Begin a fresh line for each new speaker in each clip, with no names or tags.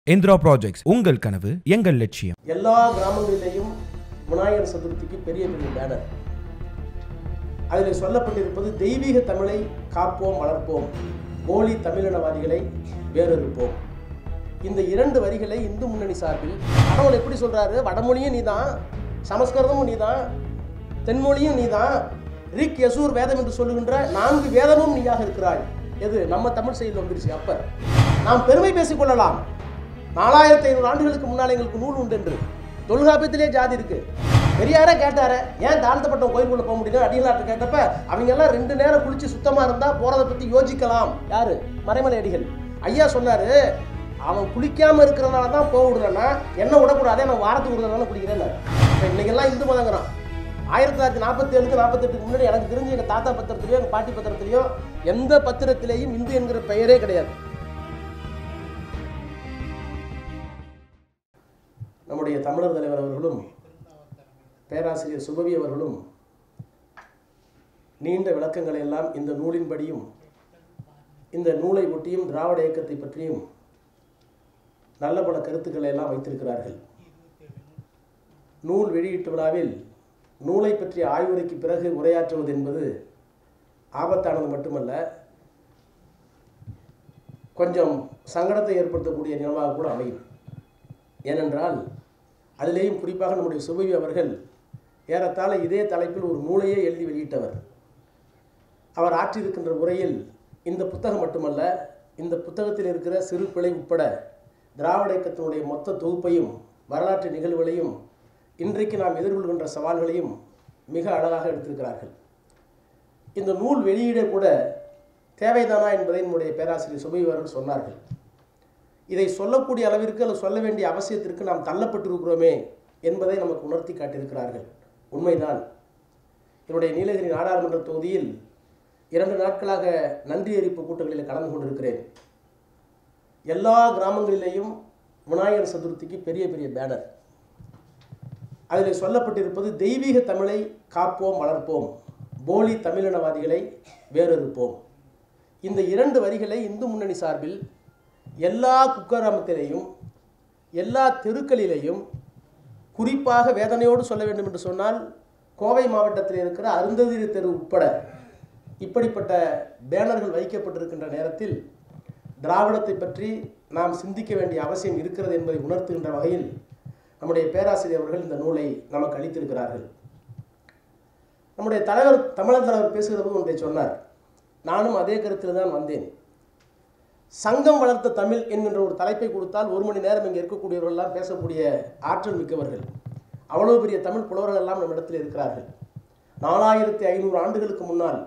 Indira projects உங்கள் கனவு எங்கள் லட்சியம்
எல்லா கிராமங்களிலேயும் விநாயகர் சதுர்த்திக்கு பெரிய பெரிய பேனர் அதில் சொல்லப்பட்டிருப்பது தெய்வீக தமிழை காப்போம் வளர்ப்போம் போலி தமிழினவாதிகளை வேறறுப்போம் இந்த இரண்டு வரிகளை இந்து முன்னணி சார்பில் கடவுள் எப்படி சொல்றாரு வடமொழியும் நீதான் சமஸ்கிருதமும் நீதான் தென்மொழியும் நீதான் ரிக் யசூர் வேதம் என்று சொல்லுகின்ற நான்கு வேதமும் நீயாக இருக்கிறாய் எது நம்ம தமிழ் செய்தியில் வந்துருச்சு அப்ப நாம் பெருமை பேசிக் கொள்ளலாம் நாலாயிரத்தி ஐநூறு ஆண்டுகளுக்கு முன்னால் எங்களுக்கு நூல் உண்டு என்று தொல்காப்பியத்திலே ஜாதி இருக்கு பெரியாரே கேட்டாரு ஏன் தாழ்த்தப்பட்ட கோயிலுக்குள்ள போக முடியல அடிகளாட்ட கேட்டப்ப அவங்க எல்லாம் ரெண்டு நேரம் குளிச்சு சுத்தமா இருந்தா போறதை பத்தி யோசிக்கலாம் யாரு மறைமலை அடிகள் ஐயா சொன்னாரு அவன் குளிக்காம இருக்கிறதுனால தான் போக விடுறேன்னா என்ன விடக்கூடாதே நான் வாரத்துக்கு விடுறதுனால குளிக்கிறேன் இப்போ இன்னைக்கெல்லாம் இந்து மதங்கிறான் ஆயிரத்தி தொள்ளாயிரத்தி நாற்பத்தி ஏழுக்கு நாற்பத்தெட்டுக்கு முன்னாடி எனக்கு தெரிஞ்சு எங்கள் தாத்தா பத்திரத்திலையோ எங்கள் பாட்டி பத்திரத்திலையோ எந்த பத்திரத்திலேயும் இந்து என்கிற பெயரே கிடையாது நம்முடைய தமிழர் தலைவர் அவர்களும் பேராசிரியர் சுபவி அவர்களும் நீண்ட விளக்கங்களை எல்லாம் இந்த நூலின்படியும் இந்த நூலை ஒட்டியும் திராவிட இயக்கத்தை பற்றியும் நல்ல பல கருத்துக்களை எல்லாம் வைத்திருக்கிறார்கள் நூல் வெளியீட்டு விழாவில் நூலை பற்றிய ஆய்வுரைக்கு பிறகு உரையாற்றுவது என்பது ஆபத்தானது மட்டுமல்ல கொஞ்சம் சங்கடத்தை ஏற்படுத்தக்கூடிய நிலவாக கூட அமையும் ஏனென்றால் அதிலேயும் குறிப்பாக நம்முடைய சுபவி அவர்கள் ஏறத்தாழ இதே தலைப்பில் ஒரு நூலையே எழுதி வெளியிட்டவர் அவர் ஆற்றியிருக்கின்ற உரையில் இந்த புத்தகம் மட்டுமல்ல இந்த புத்தகத்தில் இருக்கிற சிறு பிழை உட்பட திராவிட இயக்கத்தினுடைய மொத்த தொகுப்பையும் வரலாற்று நிகழ்வுகளையும் இன்றைக்கு நாம் எதிர்கொள்கின்ற சவால்களையும் மிக அழகாக எடுத்திருக்கிறார்கள் இந்த நூல் வெளியீட கூட தேவைதானா என்பதை நம்முடைய பேராசிரியர் சுபவி அவர்கள் சொன்னார்கள் இதை சொல்லக்கூடிய அளவிற்கு அல்லது சொல்ல வேண்டிய அவசியத்திற்கு நாம் தள்ளப்பட்டிருக்கிறோமே என்பதை நமக்கு உணர்த்தி காட்டியிருக்கிறார்கள் உண்மைதான் என்னுடைய நீலகிரி நாடாளுமன்ற தொகுதியில் இரண்டு நாட்களாக நன்றி அறிப்பு கூட்டங்களில் கலந்து கொண்டிருக்கிறேன் எல்லா கிராமங்களிலேயும் விநாயகர் சதுர்த்திக்கு பெரிய பெரிய பேனர் அதில் சொல்லப்பட்டிருப்பது தெய்வீக தமிழை காப்போம் வளர்ப்போம் போலி தமிழினவாதிகளை வேறறுப்போம் இந்த இரண்டு வரிகளை இந்து முன்னணி சார்பில் எல்லா குக்கிராமத்திலேயும் எல்லா தெருக்களிலேயும் குறிப்பாக வேதனையோடு சொல்ல வேண்டும் என்று சொன்னால் கோவை மாவட்டத்தில் இருக்கிற அருந்ததிரி தெரு உட்பட இப்படிப்பட்ட பேனர்கள் வைக்கப்பட்டிருக்கின்ற நேரத்தில் திராவிடத்தை பற்றி நாம் சிந்திக்க வேண்டிய அவசியம் இருக்கிறது என்பதை உணர்த்துகின்ற வகையில் நம்முடைய பேராசிரியர் அவர்கள் இந்த நூலை நமக்கு அளித்திருக்கிறார்கள் நம்முடைய தலைவர் தமிழர் தலைவர் பேசுகிற போது ஒன்றை சொன்னார் நானும் அதே கருத்தில் தான் வந்தேன் சங்கம் வளர்த்த தமிழ் என்கின்ற ஒரு தலைப்பை கொடுத்தால் ஒரு மணி நேரம் இங்கே இருக்கக்கூடியவர்கள் எல்லாம் பேசக்கூடிய ஆற்றல் மிக்கவர்கள் அவ்வளவு பெரிய தமிழ் புலவர்கள் எல்லாம் நம்ம இடத்தில் இருக்கிறார்கள் நாலாயிரத்தி ஐநூறு ஆண்டுகளுக்கு முன்னால்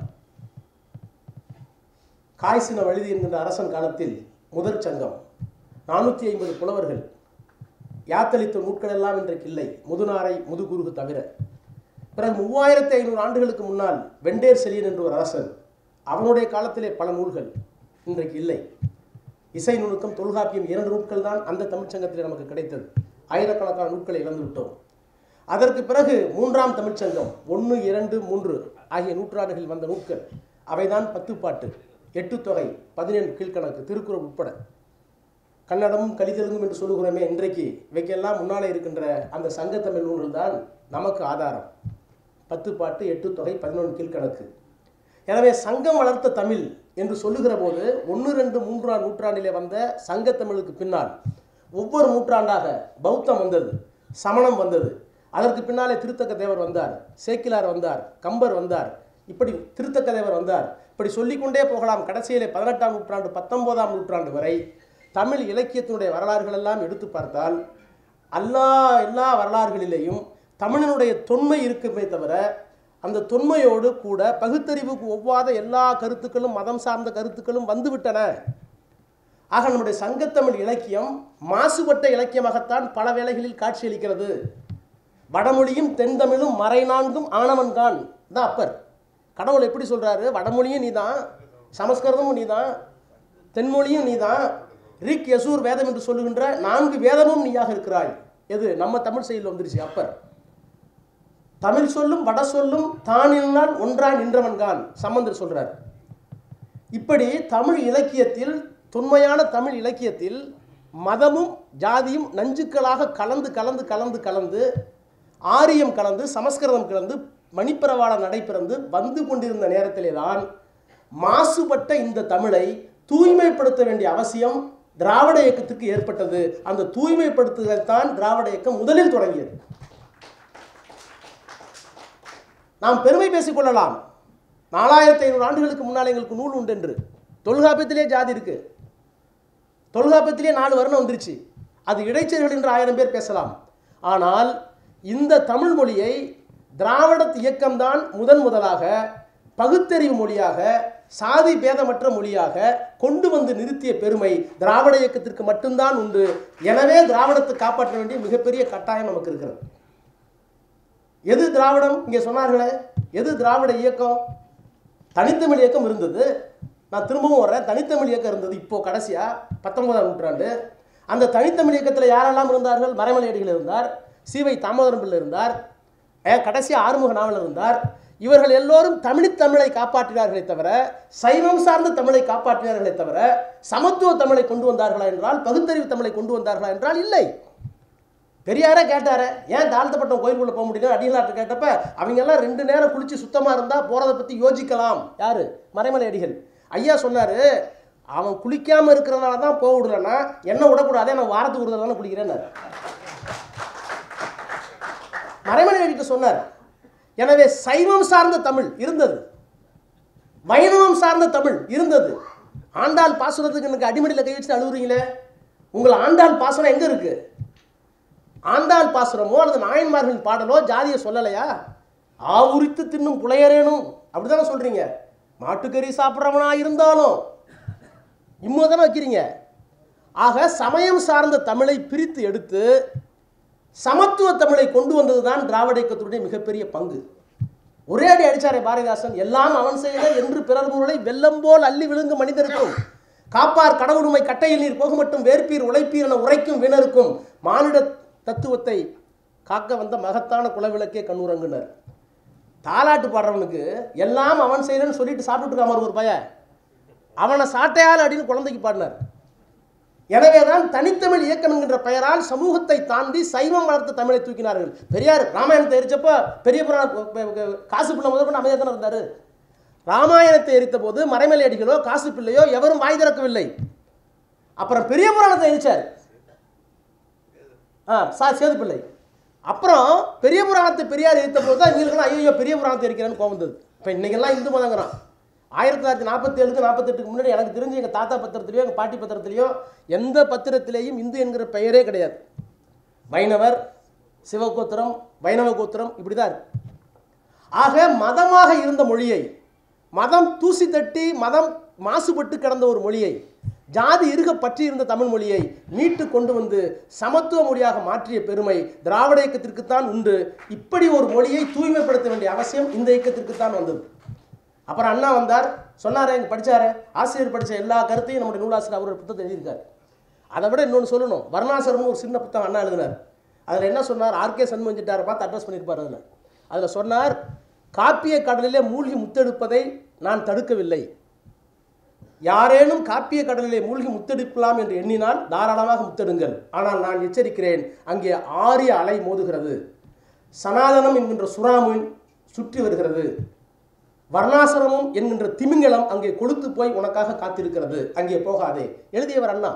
காய்ச்சின வழுதி என்கின்ற அரசன் காலத்தில் முதற் சங்கம் நானூற்றி ஐம்பது புலவர்கள் யாத்தளித்த நூட்கள் எல்லாம் இன்றைக்கு இல்லை முதுநாரை முதுகுருகு தவிர பிறகு மூவாயிரத்தி ஐநூறு ஆண்டுகளுக்கு முன்னால் வெண்டேர் செலியன் என்ற ஒரு அரசன் அவனுடைய காலத்திலே பல நூல்கள் இன்றைக்கு இல்லை இசை நுணுக்கம் தொல்காப்பியம் இரண்டு நூட்கள் தான் அந்த தமிழ்ச்சங்கத்தில் நமக்கு கிடைத்தது ஆயிரக்கணக்கான நூட்களை இழந்து விட்டோம் அதற்கு பிறகு மூன்றாம் தமிழ்ச்சங்கம் ஒன்று இரண்டு மூன்று ஆகிய நூற்றாண்டுகளில் வந்த நூட்கள் அவைதான் பத்துப்பாட்டு எட்டு தொகை பதினேழு கீழ்கணக்கு திருக்குறள் உட்பட கன்னடமும் கலிதெலுங்கும் என்று சொல்லுகிறோமே இன்றைக்கு இவைக்கெல்லாம் முன்னாலே இருக்கின்ற அந்த சங்கத்தமிழ் நூல்கள் தான் நமக்கு ஆதாரம் பத்து பாட்டு எட்டு தொகை பதினொன்று கீழ்கணக்கு எனவே சங்கம் வளர்த்த தமிழ் என்று சொல்லுகிற போது ஒன்று ரெண்டு மூன்றாம் நூற்றாண்டிலே வந்த சங்கத்தமிழுக்கு பின்னால் ஒவ்வொரு நூற்றாண்டாக பௌத்தம் வந்தது சமணம் வந்தது அதற்கு பின்னாலே திருத்தக்க தேவர் வந்தார் சேக்கிலார் வந்தார் கம்பர் வந்தார் இப்படி திருத்தக்க தேவர் வந்தார் இப்படி சொல்லிக்கொண்டே போகலாம் கடைசியிலே பதினெட்டாம் நூற்றாண்டு பத்தொன்பதாம் நூற்றாண்டு வரை தமிழ் இலக்கியத்தினுடைய வரலாறுகள் எல்லாம் எடுத்து பார்த்தால் எல்லா எல்லா வரலாறுகளிலேயும் தமிழனுடைய தொன்மை இருக்குமே தவிர அந்த தொன்மையோடு கூட பகுத்தறிவுக்கு ஒவ்வாத எல்லா கருத்துக்களும் மதம் சார்ந்த கருத்துக்களும் வந்துவிட்டன ஆக நம்முடைய சங்கத்தமிழ் இலக்கியம் மாசுபட்ட இலக்கியமாகத்தான் பல வேளைகளில் காட்சியளிக்கிறது வடமொழியும் தென்தமிழும் மறை நான்கும் ஆணவன்கான் தான் அப்பர் கடவுள் எப்படி சொல்றாரு வடமொழியும் நீதான் சமஸ்கிருதமும் நீதான் தென்மொழியும் நீதான் ரிக் யசூர் வேதம் என்று சொல்லுகின்ற நான்கு வேதமும் நீயாக இருக்கிறாய் எது நம்ம தமிழ் செய்தியில் வந்துருச்சு அப்பர் தமிழ் சொல்லும் வட சொல்லும் தானினால் ஒன்றாய் நின்றவன்கான் சம்பந்தர் சொல்றார் இப்படி தமிழ் இலக்கியத்தில் தொன்மையான தமிழ் இலக்கியத்தில் மதமும் ஜாதியும் நஞ்சுக்களாக கலந்து கலந்து கலந்து கலந்து ஆரியம் கலந்து சமஸ்கிருதம் கலந்து மணிப்பிரவாள நடைபிறந்து வந்து கொண்டிருந்த நேரத்திலே தான் மாசுபட்ட இந்த தமிழை தூய்மைப்படுத்த வேண்டிய அவசியம் திராவிட இயக்கத்துக்கு ஏற்பட்டது அந்த தூய்மைப்படுத்துதல் தான் திராவிட இயக்கம் முதலில் தொடங்கியது நாம் பெருமை பேசிக்கொள்ளலாம் நாலாயிரத்தி ஐநூறு ஆண்டுகளுக்கு முன்னால் எங்களுக்கு நூல் உண்டு என்று தொல்காப்பியத்திலே ஜாதி இருக்கு தொல்காப்பியத்திலே நாலு வருணம் வந்துருச்சு அது இடைச்செயல்கள் என்று ஆயிரம் பேர் பேசலாம் ஆனால் இந்த தமிழ் மொழியை திராவிட இயக்கம்தான் முதன் முதலாக பகுத்தறிவு மொழியாக சாதி பேதமற்ற மொழியாக கொண்டு வந்து நிறுத்திய பெருமை திராவிட இயக்கத்திற்கு மட்டும்தான் உண்டு எனவே திராவிடத்தை காப்பாற்ற வேண்டிய மிகப்பெரிய கட்டாயம் நமக்கு இருக்கிறது எது திராவிடம் இங்கே சொன்னார்களே எது திராவிட இயக்கம் தனித்தமிழ் இயக்கம் இருந்தது நான் திரும்பவும் வர்றேன் தனித்தமிழ் இயக்கம் இருந்தது இப்போ கடைசியா பத்தொன்பதாம் நூற்றாண்டு அந்த தனித்தமிழ் இயக்கத்தில் யாரெல்லாம் இருந்தார்கள் மறைமலையடிகள் இருந்தார் சீவை தாமோதரம் பிள்ளை இருந்தார் ஏன் கடைசி ஆறுமுக நாவலர் இருந்தார் இவர்கள் எல்லோரும் தமிழ் தமிழை காப்பாற்றினார்களே தவிர சைவம் சார்ந்த தமிழை காப்பாற்றினார்களே தவிர சமத்துவ தமிழை கொண்டு வந்தார்களா என்றால் பகுத்தறிவு தமிழை கொண்டு வந்தார்களா என்றால் இல்லை பெரியாரே கேட்டாரு ஏன் தாழ்த்தப்பட்ட கோயிலுக்குள்ள போக முடியல அடிகளார்ட்ட கேட்டப்ப அவங்க எல்லாம் ரெண்டு நேரம் குளிச்சு சுத்தமா இருந்தா போறதை பத்தி யோசிக்கலாம் யாரு மறைமலை அடிகள் ஐயா சொன்னாரு அவன் குளிக்காம இருக்கிறதுனால தான் போக விடலன்னா என்ன விடக்கூடாதே நான் வாரத்துக்கு ஒரு தடவை தானே குளிக்கிறேன்னு மறைமலை அடிக்க சொன்னார் எனவே சைவம் சார்ந்த தமிழ் இருந்தது வைணவம் சார்ந்த தமிழ் இருந்தது ஆண்டாள் பாசுரத்துக்கு எனக்கு அடிமடியில் கை வச்சு அழுகுறீங்களே உங்கள் ஆண்டாள் பாசுரம் எங்க இருக்கு ஆண்டாள் பாசுரமோ அல்லது நாயன்மார்களின் பாடலோ ஜாதியை சொல்லலையா ஆவுரித்து தின்னும் புலையரேனும் அப்படிதானே சொல்றீங்க மாட்டுக்கறி சாப்பிட்றவனா இருந்தாலும் இம்மோ தானே வைக்கிறீங்க ஆக சமயம் சார்ந்த தமிழை பிரித்து எடுத்து சமத்துவ தமிழை கொண்டு வந்ததுதான் திராவிட இயக்கத்துடைய மிகப்பெரிய பங்கு ஒரே அடி அடிச்சாரே பாரதிதாசன் எல்லாம் அவன் செய்த என்று பிறர் பொருளை வெள்ளம் போல் அள்ளி விழுங்கும் மனிதருக்கும் காப்பார் கடவுளுமை கட்டையில் நீர் போக மட்டும் வேர்ப்பீர் உழைப்பீர் என உரைக்கும் வீணருக்கும் மானிட தத்துவத்தை காக்க வந்த மகத்தான குலவிளக்கே கண்ணுறங்குனர் தாலாட்டு பாடுறவனுக்கு எல்லாம் அவன் செய்யறன்னு சொல்லிட்டு சாப்பிட்டு இருக்காம ஒரு பையன் அவனை சாட்டையால் அப்படின்னு குழந்தைக்கு பாடினார் எனவேதான் தனித்தமிழ் இயக்கம் என்கின்ற பெயரால் சமூகத்தை தாண்டி சைவம் வளர்த்த தமிழை தூக்கினார்கள் பெரியார் ராமாயணத்தை எரிச்சப்போ பெரிய புராண காசு பிள்ளை முதல் கொண்டு அமைதியாக தானே இருந்தார் ராமாயணத்தை எரித்த போது மறைமலை அடிகளோ காசு பிள்ளையோ எவரும் வாய் திறக்கவில்லை அப்புறம் பெரிய புராணத்தை எரிச்சார் ஆ சா சேது பிள்ளை அப்புறம் பெரிய புராணத்தை பெரியார் எரித்த போது தான் இவங்களுக்கெல்லாம் ஐயோ பெரிய புராணத்தை எரிக்கிறேன்னு கோவம் வந்தது இப்போ இன்னைக்கெல்லாம் இந்து மதங்கிறான் ஆயிரத்தி தொள்ளாயிரத்தி நாற்பத்தி ஏழுக்கு நாற்பத்தெட்டுக்கு முன்னாடி எனக்கு தெரிஞ்சு எங்கள் தாத்தா பத்திரத்திலையோ எங்கள் பாட்டி பத்திரத்திலையோ எந்த பத்திரத்திலேயும் இந்து என்கிற பெயரே கிடையாது வைணவர் சிவகோத்திரம் வைணவ கோத்திரம் இப்படி தான் இருக்கு ஆக மதமாக இருந்த மொழியை மதம் தூசி தட்டி மதம் மாசுபட்டு கிடந்த ஒரு மொழியை ஜாதி இருக பற்றி இருந்த தமிழ் மொழியை மீட்டு கொண்டு வந்து சமத்துவ மொழியாக மாற்றிய பெருமை திராவிட இயக்கத்திற்குத்தான் உண்டு இப்படி ஒரு மொழியை தூய்மைப்படுத்த வேண்டிய அவசியம் இந்த இயக்கத்திற்குத்தான் வந்தது அப்புறம் அண்ணா வந்தார் சொன்னாரே இங்கே படிச்சாரு ஆசிரியர் படித்த எல்லா கருத்தையும் நம்முடைய நூலாசிரியர் அவர் ஒரு புத்தகத்தை எழுதியிருக்கார் அதை விட இன்னொன்று சொல்லணும் வர்ணாசிரம்னு ஒரு சின்ன புத்தகம் அண்ணா எழுதினார் அதில் என்ன சொன்னார் ஆர்கே சண்முகஞ்சிட்டாரை பார்த்து அட்ரஸ் பண்ணியிருப்பார் அதில் அதில் சொன்னார் காப்பிய கடலிலே மூழ்கி முத்தெடுப்பதை நான் தடுக்கவில்லை யாரேனும் காப்பிய கடலிலே மூழ்கி முத்தெடுக்கலாம் என்று எண்ணினால் தாராளமாக முத்தெடுங்கள் ஆனால் நான் எச்சரிக்கிறேன் அங்கே ஆரிய அலை மோதுகிறது சனாதனம் என்கின்ற சுறாமீன் சுற்றி வருகிறது வர்ணாசிரமம் என்கின்ற திமிங்கலம் அங்கே கொளுத்து போய் உனக்காக காத்திருக்கிறது அங்கே போகாதே எழுதியவர் அண்ணா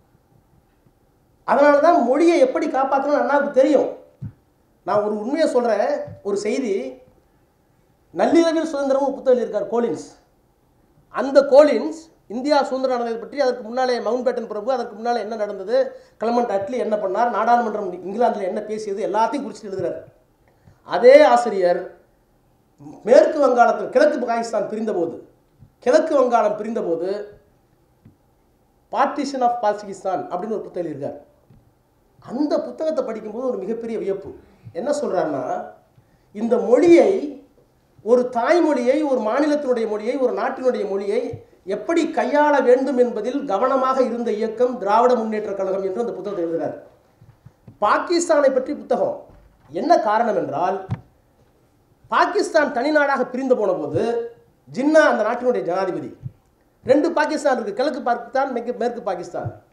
அதனால தான் மொழியை எப்படி காப்பாற்றணும் அண்ணாவுக்கு தெரியும் நான் ஒரு உண்மையை சொல்கிறேன் ஒரு செய்தி நள்ளிரவில் சுதந்திரமும் புத்தகம் இருக்கார் கோலின்ஸ் அந்த கோலின்ஸ் இந்தியா சுதந்திரம் அடைந்ததை பற்றி அதற்கு முன்னாலே மவுண்ட் பேட்டன் பிரபு அதற்கு முன்னாலே என்ன நடந்தது கிளமண்ட் அட்லி என்ன பண்ணார் நாடாளுமன்றம் இங்கிலாந்தில் என்ன பேசியது எல்லாத்தையும் குறிச்சிட்டு எழுதுறார் அதே ஆசிரியர் மேற்கு வங்காளத்தில் கிழக்கு பாகிஸ்தான் பிரிந்தபோது கிழக்கு வங்காளம் பிரிந்தபோது பார்ட்டிஷன் ஆஃப் பாகிஸ்தான் அப்படின்னு ஒரு புத்தகம் இருக்கார் அந்த புத்தகத்தை படிக்கும்போது ஒரு மிகப்பெரிய வியப்பு என்ன சொல்றாருன்னா இந்த மொழியை ஒரு தாய்மொழியை ஒரு மாநிலத்தினுடைய மொழியை ஒரு நாட்டினுடைய மொழியை எப்படி கையாள வேண்டும் என்பதில் கவனமாக இருந்த இயக்கம் திராவிட முன்னேற்ற கழகம் என்று அந்த புத்தகத்தை எழுதுகிறார் பாகிஸ்தானை பற்றி புத்தகம் என்ன காரணம் என்றால் பாகிஸ்தான் தனிநாடாக பிரிந்து போன போது ஜின்னா அந்த நாட்டினுடைய ஜனாதிபதி ரெண்டு பாகிஸ்தான் இருக்கு கிழக்கு பாகிஸ்தான் மேற்கு மேற்கு பாகிஸ்தான்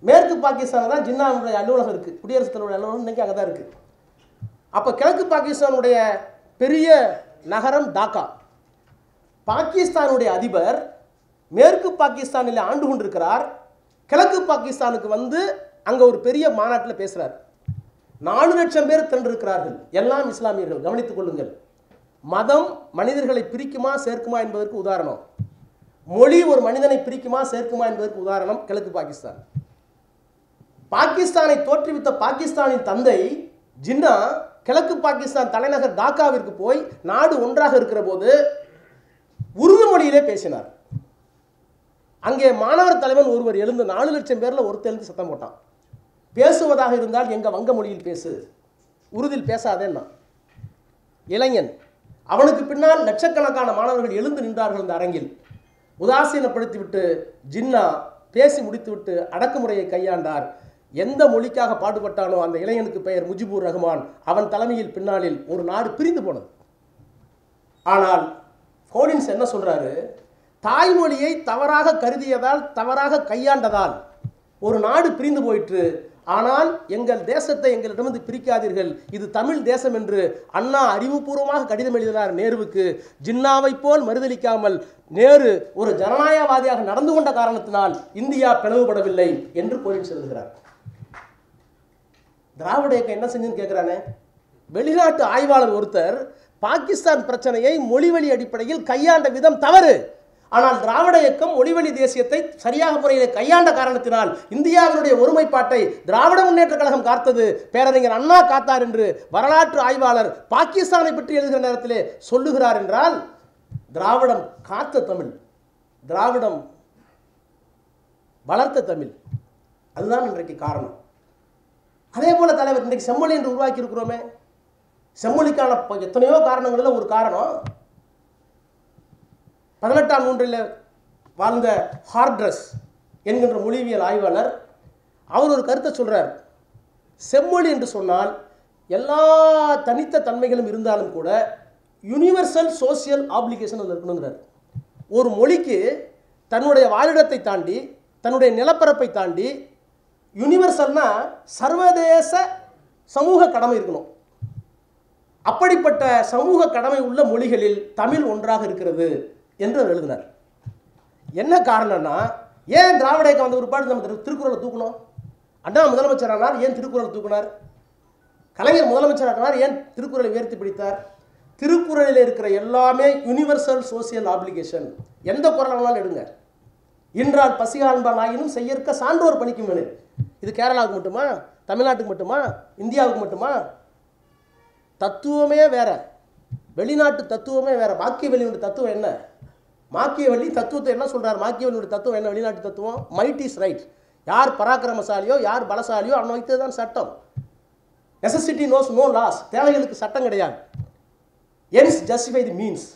மேற்கு பாகிஸ்தானில் தான் ஜின்னாவுடைய அலுவலகம் இருக்குது குடியரசுத் தலைவருடைய அலுவலகம் இன்னைக்கு அங்கே தான் இருக்குது அப்போ கிழக்கு பாகிஸ்தானுடைய பெரிய நகரம் டாக்கா பாகிஸ்தானுடைய அதிபர் மேற்கு பாகிஸ்தானில் ஆண்டு கொண்டிருக்கிறார் கிழக்கு பாகிஸ்தானுக்கு வந்து அங்கே ஒரு பெரிய மாநாட்டில் பேசுகிறார் நாலு லட்சம் பேர் திரண்டிருக்கிறார்கள் எல்லாம் இஸ்லாமியர்கள் கவனித்துக் கொள்ளுங்கள் மதம் மனிதர்களை பிரிக்குமா சேர்க்குமா என்பதற்கு உதாரணம் மொழி ஒரு மனிதனை பிரிக்குமா சேர்க்குமா என்பதற்கு உதாரணம் கிழக்கு பாகிஸ்தான் பாகிஸ்தானை தோற்றுவித்த பாகிஸ்தானின் தந்தை ஜின்னா கிழக்கு பாகிஸ்தான் தலைநகர் டாக்காவிற்கு போய் நாடு ஒன்றாக இருக்கிற போது உருது மொழியிலே பேசினார் அங்கே மாணவர் தலைவன் ஒருவர் எழுந்து நாலு லட்சம் பேர்ல ஒருத்தர் எழுந்து சத்தம் போட்டான் பேசுவதாக இருந்தால் எங்க வங்க மொழியில் பேசு உருதில் பேசாதேன்னா இளைஞன் அவனுக்கு பின்னால் லட்சக்கணக்கான மாணவர்கள் எழுந்து நின்றார்கள் இந்த அரங்கில் உதாசீனப்படுத்திவிட்டு ஜின்னா பேசி முடித்துவிட்டு அடக்குமுறையை கையாண்டார் எந்த மொழிக்காக பாடுபட்டானோ அந்த இளைஞனுக்கு பெயர் முஜிபுர் ரஹ்மான் அவன் தலைமையில் பின்னாளில் ஒரு நாடு பிரிந்து போனது ஆனால் கோலின்ஸ் என்ன சொல்றாரு தாய்மொழியை தவறாக கருதியதால் தவறாக கையாண்டதால் ஒரு நாடு பிரிந்து போயிற்று ஆனால் எங்கள் தேசத்தை எங்களிடமிருந்து பிரிக்காதீர்கள் இது தமிழ் தேசம் என்று அண்ணா அறிவுபூர்வமாக கடிதம் எழுதினார் நேருவுக்கு ஜின்னாவை போல் மறுதளிக்காமல் நேரு ஒரு ஜனநாயகவாதியாக நடந்து கொண்ட காரணத்தினால் இந்தியா பிளவுபடவில்லை என்று கோலின்ஸ் எழுதுகிறார் திராவிட இயக்கம் என்ன செஞ்சுன்னு கேட்குறானே வெளிநாட்டு ஆய்வாளர் ஒருத்தர் பாகிஸ்தான் பிரச்சனையை மொழிவழி அடிப்படையில் கையாண்ட விதம் தவறு ஆனால் திராவிட இயக்கம் மொழிவழி தேசியத்தை சரியாக முறையில் கையாண்ட காரணத்தினால் இந்தியாவினுடைய ஒருமைப்பாட்டை திராவிட முன்னேற்ற கழகம் காத்தது பேரறிஞர் அண்ணா காத்தார் என்று வரலாற்று ஆய்வாளர் பாகிஸ்தானை பற்றி எழுதுகிற நேரத்திலே சொல்லுகிறார் என்றால் திராவிடம் காத்த தமிழ் திராவிடம் வளர்த்த தமிழ் அதுதான் இன்றைக்கு காரணம் அதே போல தலைவர் இன்றைக்கு செம்மொழி என்று உருவாக்கி இருக்கிறோமே செம்மொழிக்கான ப- எத்தனையோ காரணங்கள்ல ஒரு காரணம் பதினெட்டாம் நூன்றில் வாழ்ந்த ஹார்ட்ரஸ் என்கின்ற மொழியியல் ஆய்வாளர் அவர் ஒரு கருத்தை சொல்றார் செம்மொழி என்று சொன்னால் எல்லா தனித்த தன்மைகளும் இருந்தாலும் கூட யுனிவர்சல் சோசியல் ஆப்ளிகேஷன் அதில் இருக்கணுங்கிறார் ஒரு மொழிக்கு தன்னுடைய வாழிடத்தை தாண்டி தன்னுடைய நிலப்பரப்பை தாண்டி யுனிவர்சல்னா சர்வதேச சமூக கடமை இருக்கணும் அப்படிப்பட்ட சமூக கடமை உள்ள மொழிகளில் தமிழ் ஒன்றாக இருக்கிறது என்று அவர் எழுதினார் என்ன காரணம்னா ஏன் திராவிட இயக்கம் வந்த ஒருபாடு நம்ம திரு- திருக்குறளை தூக்கணும் அண்ணா முதலமைச்சரானார் ஏன் திருக்குறளை தூக்கினார் கலைஞர் முதலமைச்சரானார் ஏன் திருக்குறளை உயர்த்தி பிடித்தார் திருக்குறளில் இருக்கிற எல்லாமே யுனிவர்சல் சோசியல் ஆப்ளிகேஷன் எந்த குரல் வேணாலும் எடுங்க இன்றால் பசியாண்பான் ஆயினும் செய்யற்க சான்றோர் பணிக்கும் வேணும் இது கேரளாவுக்கு மட்டுமா தமிழ்நாட்டுக்கு மட்டுமா இந்தியாவுக்கு மட்டுமா தத்துவமே வேற வெளிநாட்டு தத்துவமே வேற மாக்கியவெளியோட தத்துவம் என்ன மாக்கியவெளி தத்துவத்தை என்ன சொல்றார் மாக்கியவெளியோட தத்துவம் என்ன வெளிநாட்டு தத்துவம் மைட் இஸ் ரைட் யார் பராக்கிரமசாலியோ யார் பலசாலியோ அவன் வைத்தது தான் சட்டம் நெசசிட்டி நோஸ் நோ லாஸ் தேவைகளுக்கு சட்டம் கிடையாது என்ஸ் ஜஸ்டிஃபை தி மீன்ஸ்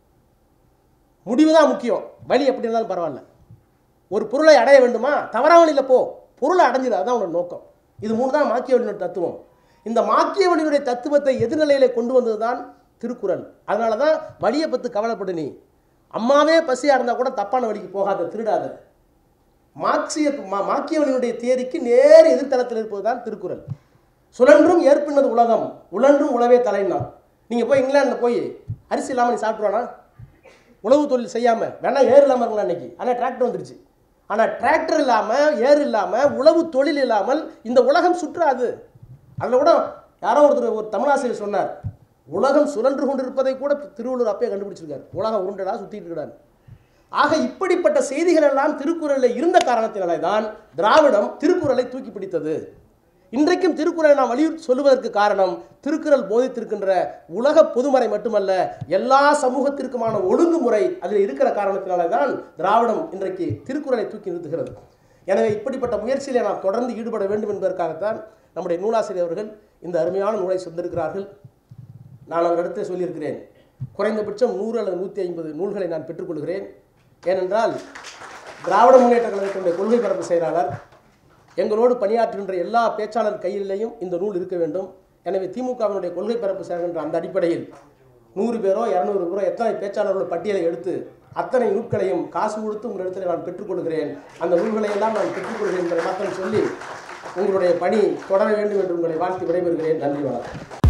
முடிவு தான் முக்கியம் வழி எப்படி இருந்தாலும் பரவாயில்ல ஒரு பொருளை அடைய வேண்டுமா தவறான வழியில் போ பொருளை அடைஞ்சிடு அதுதான் உன்னோட நோக்கம் இது மூணு தான் மாக்கியவழியினுடைய தத்துவம் இந்த மாக்கியவழியினுடைய தத்துவத்தை எதிர்நிலையில கொண்டு வந்தது தான் திருக்குறள் அதனால தான் வழியை பற்றி கவலைப்படு நீ அம்மாவே பசியாக இருந்தால் கூட தப்பான வழிக்கு போகாத திருடாத மார்க்சிய மா- மாக்கியவழியினுடைய தேரிக்கு நேர் எதிர்த்தளத்தில் இருப்பது தான் திருக்குறள் சுழன்றும் ஏற்பினது உலகம் உழன்றும் உழவே தலைனா நீங்கள் போய் இங்கிலாந்தில் போய் அரிசி இல்லாமல் நீ சாப்பிட்ருவானா உழவு தொழில் செய்யாமல் வேணா ஏர் இல்லாமல் இருக்கலாம் அன்னைக்கு ஆனால் டிராக்டர் வந்துருச்சு ஆனால் டிராக்டர் இல்லாமல் ஏர் இல்லாமல் உழவு தொழில் இல்லாமல் இந்த உலகம் சுற்றாது அதில் கூட யாரோ ஒருத்தர் ஒரு தமிழாசிரியர் சொன்னார் உலகம் சுழன்று கொண்டிருப்பதை கூட திருவள்ளுவர் அப்பயே கண்டுபிடிச்சிருக்காரு உலகம் உருண்டடா சுற்றிட்டு இருக்கிறார் ஆக இப்படிப்பட்ட செய்திகள் எல்லாம் திருக்குறளில் இருந்த காரணத்தினாலே தான் திராவிடம் திருக்குறளை தூக்கி பிடித்தது இன்றைக்கும் திருக்குறளை நாம் வலியுறுத்தி சொல்லுவதற்கு காரணம் திருக்குறள் போதித்திருக்கின்ற உலக பொதுமறை மட்டுமல்ல எல்லா சமூகத்திற்குமான ஒழுங்குமுறை அதில் இருக்கிற காரணத்தினாலே தான் திராவிடம் இன்றைக்கு திருக்குறளை தூக்கி நிறுத்துகிறது எனவே இப்படிப்பட்ட முயற்சியிலே நாம் தொடர்ந்து ஈடுபட வேண்டும் என்பதற்காகத்தான் நம்முடைய நூலாசிரியர் அவர்கள் இந்த அருமையான நூலை சொந்திருக்கிறார்கள் நான் அவரிடத்தில் சொல்லியிருக்கிறேன் குறைந்தபட்சம் நூறு அல்லது நூற்றி ஐம்பது நூல்களை நான் பெற்றுக்கொள்கிறேன் ஏனென்றால் திராவிட முன்னேற்ற கழகத்தினுடைய கொள்கை பரப்பு செயலாளர் எங்களோடு பணியாற்றுகின்ற எல்லா பேச்சாளர் கையிலேயும் இந்த நூல் இருக்க வேண்டும் எனவே திமுகவினுடைய கொள்கை பரப்பு செயல்கின்ற அந்த அடிப்படையில் நூறு பேரோ இரநூறு பேரோ எத்தனை பேச்சாளர்களோட பட்டியலை எடுத்து அத்தனை நூல்களையும் காசு கொடுத்து உங்களிடத்தில் நான் பெற்றுக்கொள்கிறேன் அந்த நூல்களை எல்லாம் நான் பெற்றுக்கொள்கிறேன் என்பதை மாத்திரம் சொல்லி உங்களுடைய பணி தொடர வேண்டும் என்று உங்களை வாழ்த்து விடைபெறுகிறேன் நன்றி வணக்கம்